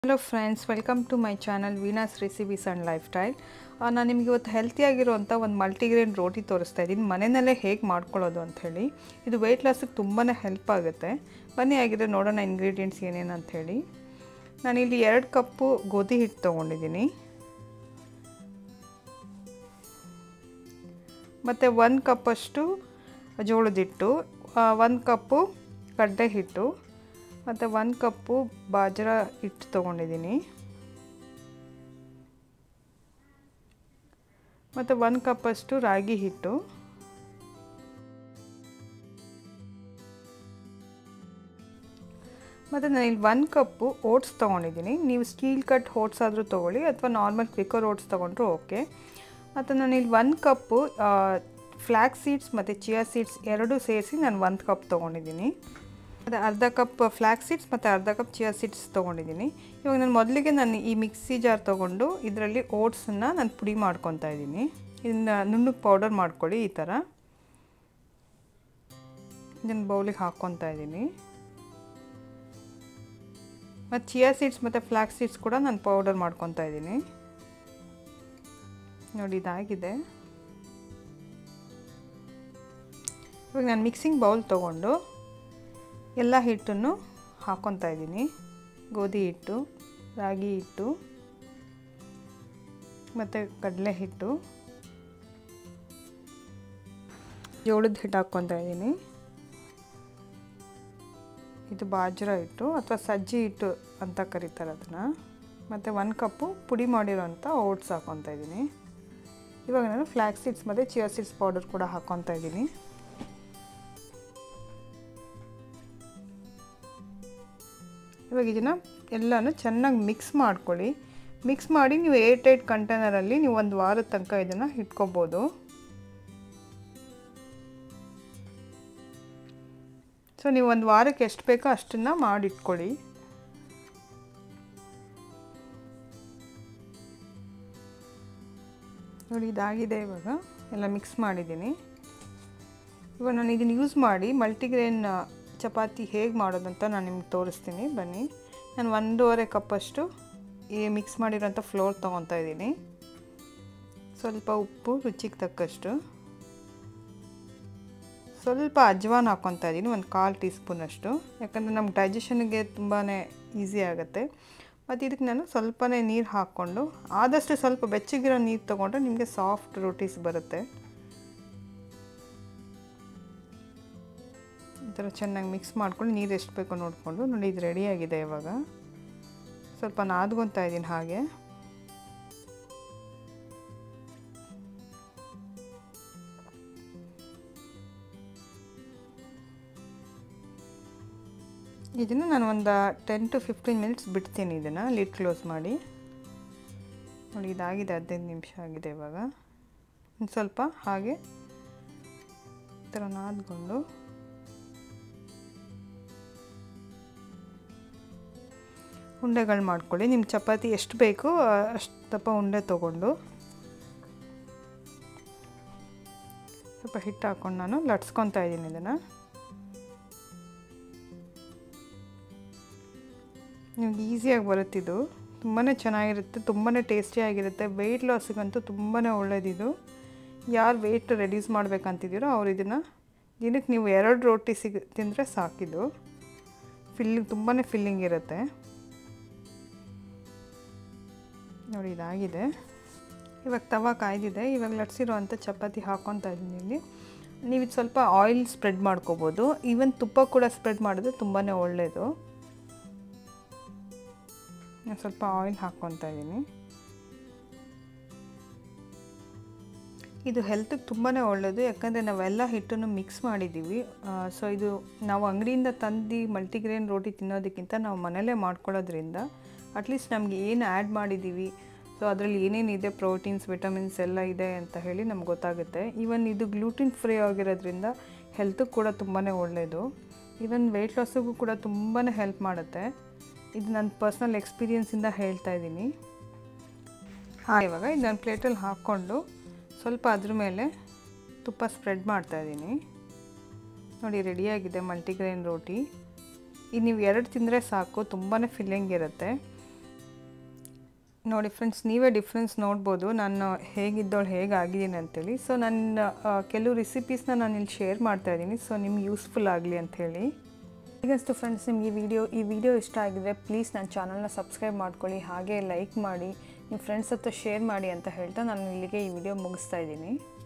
hello friends welcome to my channel Veena's recipes and lifestyle ನಾನು ನಿಮಗೆ ಇವತ್ತು ಹೆಲ್ತಿಯಾಗಿರುವಂಥ ಒಂದು ಮಲ್ಟಿಗ್ರೇನ್ ರೋಟಿ ತೋರಿಸ್ತಾ ಇದ್ದೀನಿ ಮನೆಯಲ್ಲೇ ಹೇಗೆ ಮಾಡ್ಕೊಳ್ಳೋದು ಅಂಥೇಳಿ ಇದು ವೆಯ್ಟ್ ಲಾಸಿಗೆ ತುಂಬಾ ಹೆಲ್ಪ್ ಆಗುತ್ತೆ ಬನ್ನಿ ಆಗಿದ್ರೆ ನೋಡೋಣ ಇಂಗ್ರೀಡಿಯೆಂಟ್ಸ್ ಏನೇನು ಅಂಥೇಳಿ ನಾನಿಲ್ಲಿ ಎರಡು ಕಪ್ಪು ಗೋಧಿ ಹಿಟ್ಟು ತೊಗೊಂಡಿದ್ದೀನಿ ಮತ್ತು ಒಂದು ಕಪ್ಪಷ್ಟು ಜೋಳದ ಹಿಟ್ಟು ಒಂದು ಕಪ್ಪು ಕಡಲೆ ಹಿಟ್ಟು ಮತ್ತು ಒಂದು ಕಪ್ಪು ಬಾಜ್ರಾ ಹಿಟ್ಟು ತೊಗೊಂಡಿದ್ದೀನಿ ಮತ್ತು ಒಂದು ಕಪ್ಪಷ್ಟು ರಾಗಿ ಹಿಟ್ಟು ಮತ್ತು ನಾನಿಲ್ಲಿ ಒಂದು ಕಪ್ಪು ಓಟ್ಸ್ ತೊಗೊಂಡಿದ್ದೀನಿ ನೀವು ಸ್ಟೀಲ್ ಕಟ್ ಓಟ್ಸ್ ಆದರೂ ತೊಗೊಳ್ಳಿ ಅಥವಾ ನಾರ್ಮಲ್ ಕ್ವಿಕರ್ ಓಟ್ಸ್ ತೊಗೊಂಡ್ರು ಓಕೆ ಮತ್ತು ನಾನಿಲ್ಲಿ ಒಂದು ಕಪ್ಪು ಫ್ಲ್ಯಾಕ್ ಸೀಡ್ಸ್ ಮತ್ತು ಚಿಯಾ ಸೀಡ್ಸ್ ಎರಡೂ ಸೇರಿಸಿ ನಾನು ಒಂದು ಕಪ್ ತೊಗೊಂಡಿದ್ದೀನಿ ಮತ್ತು ಅರ್ಧ ಕಪ್ ಫ್ಲ್ಯಾಕ್ ಸೀಡ್ಸ್ ಮತ್ತು ಅರ್ಧ ಕಪ್ ಚಿಯಾ ಸೀಡ್ಸ್ ತೊಗೊಂಡಿದ್ದೀನಿ ಇವಾಗ ನಾನು ಮೊದಲಿಗೆ ನಾನು ಈ ಮಿಕ್ಸಿ ಜಾರ್ ತೊಗೊಂಡು ಇದರಲ್ಲಿ ಓಟ್ಸನ್ನು ನಾನು ಪುಡಿ ಮಾಡ್ಕೊತಾ ಇದ್ದೀನಿ ಇದನ್ನು ನುಣ್ಣಗೆ ಪೌಡರ್ ಮಾಡ್ಕೊಳ್ಳಿ ಈ ಥರ ಇದನ್ನು ಬೌಲಿಗೆ ಹಾಕ್ಕೊತಾ ಇದ್ದೀನಿ ಮತ್ತು ಚಿಯಾ ಸೀಡ್ಸ್ ಮತ್ತು ಫ್ಲ್ಯಾಕ್ ಸೀಡ್ಸ್ ಕೂಡ ನಾನು ಪೌಡರ್ ಮಾಡ್ಕೊತಾ ಇದ್ದೀನಿ ನೋಡಿ ಇದಾಗಿದೆ ಇವಾಗ ನಾನು ಮಿಕ್ಸಿಂಗ್ ಬೌಲ್ ತೊಗೊಂಡು ಎಲ್ಲ ಹಿಟ್ಟನ್ನು ಹಾಕ್ಕೊತಾ ಇದ್ದೀನಿ ಗೋಧಿ ಹಿಟ್ಟು ರಾಗಿ ಹಿಟ್ಟು ಮತ್ತು ಕಡಲೆ ಹಿಟ್ಟು ಜೋಳದ ಹಿಟ್ಟು ಹಾಕ್ಕೊತಾ ಇದ್ದೀನಿ ಇದು ಬಾಜ್ರಾ ಹಿಟ್ಟು ಅಥವಾ ಸಜ್ಜಿ ಹಿಟ್ಟು ಅಂತ ಕರೀತಾರೆ ಅದನ್ನು ಮತ್ತು ಒಂದು ಕಪ್ಪು ಪುಡಿ ಮಾಡಿರೋಂಥ ಓಟ್ಸ್ ಹಾಕ್ಕೊತಾ ಇದ್ದೀನಿ ಇವಾಗ ನಾನು ಫ್ಲ್ಯಾಕ್ ಸೀಡ್ಸ್ ಮತ್ತು ಚಿಯಾ ಸೀಡ್ಸ್ ಪೌಡರ್ ಕೂಡ ಹಾಕ್ಕೊತಾ ಇದ್ದೀನಿ ಇವಾಗ ಇದನ್ನು ಎಲ್ಲನೂ ಚೆನ್ನಾಗಿ ಮಿಕ್ಸ್ ಮಾಡ್ಕೊಳ್ಳಿ ಮಿಕ್ಸ್ ಮಾಡಿ ನೀವು ಏಟ್ ಏಟ್ ಕಂಟೈನರಲ್ಲಿ ನೀವು ಒಂದು ವಾರದ ತನಕ ಇದನ್ನು ಇಟ್ಕೋಬೋದು ಸೊ ನೀವು ಒಂದು ವಾರಕ್ಕೆ ಎಷ್ಟು ಬೇಕೋ ಅಷ್ಟನ್ನು ಮಾಡಿಟ್ಕೊಳ್ಳಿ ನೋಡಿ ಇದಾಗಿದೆ ಇವಾಗ ಎಲ್ಲ ಮಿಕ್ಸ್ ಮಾಡಿದ್ದೀನಿ ಇವಾಗ ನಾನು ಇದನ್ನು ಯೂಸ್ ಮಾಡಿ ಮಲ್ಟಿಗ್ರೇನ್ ಚಪಾತಿ ಹೇಗೆ ಮಾಡೋದಂತ ನಾನು ನಿಮ್ಗೆ ತೋರಿಸ್ತೀನಿ ಬನ್ನಿ ನಾನು ಒಂದೂವರೆ ಕಪ್ಪಷ್ಟು ಈ ಮಿಕ್ಸ್ ಮಾಡಿರೋಂಥ ಫ್ಲೋರ್ ತೊಗೊತಾ ಇದ್ದೀನಿ ಸ್ವಲ್ಪ ಉಪ್ಪು ರುಚಿಗೆ ತಕ್ಕಷ್ಟು ಸ್ವಲ್ಪ ಅಜ್ವಾನ್ ಹಾಕ್ಕೊತಾ ಇದ್ದೀನಿ ಒಂದು ಕಾಲು ಟೀ ಸ್ಪೂನಷ್ಟು ಯಾಕಂದರೆ ನಮ್ಮ ಡೈಜೆಷನ್ಗೆ ತುಂಬಾ ಈಸಿ ಆಗುತ್ತೆ ಮತ್ತು ಇದಕ್ಕೆ ನಾನು ಸ್ವಲ್ಪನೇ ನೀರು ಹಾಕ್ಕೊಂಡು ಆದಷ್ಟು ಸ್ವಲ್ಪ ಬೆಚ್ಚಗಿರೋ ನೀರು ತೊಗೊಂಡ್ರೆ ನಿಮಗೆ ಸಾಫ್ಟ್ ರೋಟೀಸ್ ಬರುತ್ತೆ ಈ ಥರ ಚೆನ್ನಾಗಿ ಮಿಕ್ಸ್ ಮಾಡ್ಕೊಂಡು ನೀರು ಎಷ್ಟು ಬೇಕೋ ನೋಡಿಕೊಂಡು ನೋಡಿ ಇದು ರೆಡಿಯಾಗಿದೆ ಇವಾಗ ಸ್ವಲ್ಪ ನಾದ್ಕೊತಾ ಇದ್ದೀನಿ ಹಾಗೆ ಇದನ್ನು ನಾನು ಒಂದು ಟೆನ್ ಟು ಫಿಫ್ಟೀನ್ ಮಿನಿಟ್ಸ್ ಬಿಡ್ತೀನಿ ಇದನ್ನು ಲಿಡ್ ಕ್ಲೋಸ್ ಮಾಡಿ ನೋಡಿ ಇದಾಗಿದೆ ಹದಿನೈದು ನಿಮಿಷ ಆಗಿದೆ ಇವಾಗ ಒಂದು ಸ್ವಲ್ಪ ಹಾಗೆ ಈ ಥರ ನಾದ್ಕೊಂಡು ಉಂಡೆಗಳು ಮಾಡ್ಕೊಳ್ಳಿ ನಿಮ್ಮ ಚಪಾತಿ ಎಷ್ಟು ಬೇಕು ಅಷ್ಟು ದಪ್ಪ ಉಂಡೆ ತೊಗೊಂಡು ಸ್ವಲ್ಪ ಹಿಟ್ಟು ಹಾಕ್ಕೊಂಡು ನಾನು ಲಟ್ಸ್ಕೊತಾ ಇದ್ದೀನಿ ಇದನ್ನು ನಿಮ್ಗೆ ಈಸಿಯಾಗಿ ಬರುತ್ತಿದ್ದು ತುಂಬಾ ಚೆನ್ನಾಗಿರುತ್ತೆ ತುಂಬಾ ಟೇಸ್ಟಿಯಾಗಿರುತ್ತೆ ವೆಯ್ಟ್ ಲಾಸಿಗಂತೂ ತುಂಬಾ ಒಳ್ಳೆಯದಿದು ಯಾರು ವೆಯ್ಟ್ ರೆಡ್ಯೂಸ್ ಮಾಡ್ಬೇಕಂತಿದ್ದೀರೋ ಅವ್ರು ಇದನ್ನು ದಿನಕ್ಕೆ ನೀವು ಎರಡು ರೋಟಿ ಸಿಗ ತಿಂದರೆ ಸಾಕಿದು ಫಿಲ್ಲಿಂಗ್ ತುಂಬಾ ಫಿಲ್ಲಿಂಗ್ ಇರುತ್ತೆ ನೋಡಿ ಇದಾಗಿದೆ ಇವಾಗ ತವ ಕಾಯ್ದಿದೆ ಇವಾಗ ಲಟ್ಸಿರೋ ಅಂಥ ಚಪಾತಿ ಹಾಕ್ಕೊತಾ ಇದ್ದೀನಿ ಇಲ್ಲಿ ನೀವು ಇದು ಸ್ವಲ್ಪ ಆಯಿಲ್ ಸ್ಪ್ರೆಡ್ ಮಾಡ್ಕೋಬೋದು ಈವನ್ ತುಪ್ಪ ಕೂಡ ಸ್ಪ್ರೆಡ್ ಮಾಡಿದ್ರೆ ತುಂಬಾ ಒಳ್ಳೆಯದು ನಾನು ಸ್ವಲ್ಪ ಆಯಿಲ್ ಹಾಕ್ಕೊತಾ ಇದ್ದೀನಿ ಇದು ಹೆಲ್ತಿಗೆ ತುಂಬಾ ಒಳ್ಳೆಯದು ಯಾಕಂದರೆ ನಾವೆಲ್ಲ ಹಿಟ್ಟನ್ನು ಮಿಕ್ಸ್ ಮಾಡಿದ್ದೀವಿ ಸೊ ಇದು ನಾವು ಅಂಗಡಿಯಿಂದ ತಂದು ಮಲ್ಟಿಗ್ರೇನ್ ರೋಟಿ ತಿನ್ನೋದಕ್ಕಿಂತ ನಾವು ಮನೇಲೇ ಮಾಡ್ಕೊಳ್ಳೋದ್ರಿಂದ ಅಟ್ಲೀಸ್ಟ್ ನಮಗೆ ಏನು ಆ್ಯಡ್ ಮಾಡಿದ್ದೀವಿ ಸೊ ಅದರಲ್ಲಿ ಏನೇನಿದೆ ಪ್ರೋಟೀನ್ಸ್ ವಿಟಮಿನ್ಸ್ ಎಲ್ಲ ಇದೆ ಅಂತ ಹೇಳಿ ನಮ್ಗೆ ಗೊತ್ತಾಗುತ್ತೆ ಈವನ್ ಇದು ಗ್ಲೂಟಿನ್ ಫ್ರೀ ಆಗಿರೋದ್ರಿಂದ ಹೆಲ್ತಿಗೆ ಕೂಡ ತುಂಬಾ ಒಳ್ಳೆಯದು ಈವನ್ ವೆಯ್ಟ್ ಲಾಸಿಗೂ ಕೂಡ ತುಂಬಾ ಹೆಲ್ಪ್ ಮಾಡುತ್ತೆ ಇದು ನನ್ನ ಪರ್ಸ್ನಲ್ ಎಕ್ಸ್ಪೀರಿಯೆನ್ಸಿಂದ ಹೇಳ್ತಾ ಇದ್ದೀನಿ ಹಾಂ ಇವಾಗ ಇದು ನಾನು ಪ್ಲೇಟಲ್ಲಿ ಹಾಕ್ಕೊಂಡು ಸ್ವಲ್ಪ ಅದ್ರ ಮೇಲೆ ತುಪ್ಪ ಸ್ಪ್ರೆಡ್ ಮಾಡ್ತಾಯಿದ್ದೀನಿ ನೋಡಿ ರೆಡಿಯಾಗಿದೆ ಮಲ್ಟಿಗ್ರೇನ್ ರೋಟಿ ಇದು ನೀವು ಎರಡು ತಿಂದರೆ ಸಾಕು ತುಂಬಾ ಫಿಲ್ಲಿಂಗ್ ಇರುತ್ತೆ ನೋಡಿ ಫ್ರೆಂಡ್ಸ್ ನೀವೇ ಡಿಫ್ರೆನ್ಸ್ ನೋಡ್ಬೋದು ನಾನು ಹೇಗಿದ್ದವಳು ಹೇಗಾಗಿದ್ದೀನಿ ಅಂತೇಳಿ ಸೊ ನನ್ನ ಆ, ಕೆಲವು ರೆಸಿಪೀಸ್ನ ನಾನು ಇಲ್ಲಿ ಶೇರ್ ಮಾಡ್ತಾ ಇದ್ದೀನಿ ಸೊ ನಿಮ್ಗೆ ಯೂಸ್ಫುಲ್ ಆಗಲಿ ಅಂಥೇಳಿ ಈಗಷ್ಟು ಫ್ರೆಂಡ್ಸ್ ನಿಮ್ಗೆ ಈ ವಿಡಿಯೋ ಈ ವಿಡಿಯೋ ಇಷ್ಟ ಆಗಿದ್ರೆ ಪ್ಲೀಸ್ ನನ್ನ ಚಾನಲ್ನ ಸಬ್ಸ್ಕ್ರೈಬ್ ಮಾಡ್ಕೊಳ್ಳಿ ಹಾಗೆ ಲೈಕ್ ಮಾಡಿ ನಿಮ್ಮ ಫ್ರೆಂಡ್ಸ್ ಹತ್ರ ಶೇರ್ ಮಾಡಿ ಅಂತ ಹೇಳ್ತಾ ನಾನು ಇಲ್ಲಿಗೆ ಈ ವಿಡಿಯೋ ಮುಗಿಸ್ತಾ ಇದ್ದೀನಿ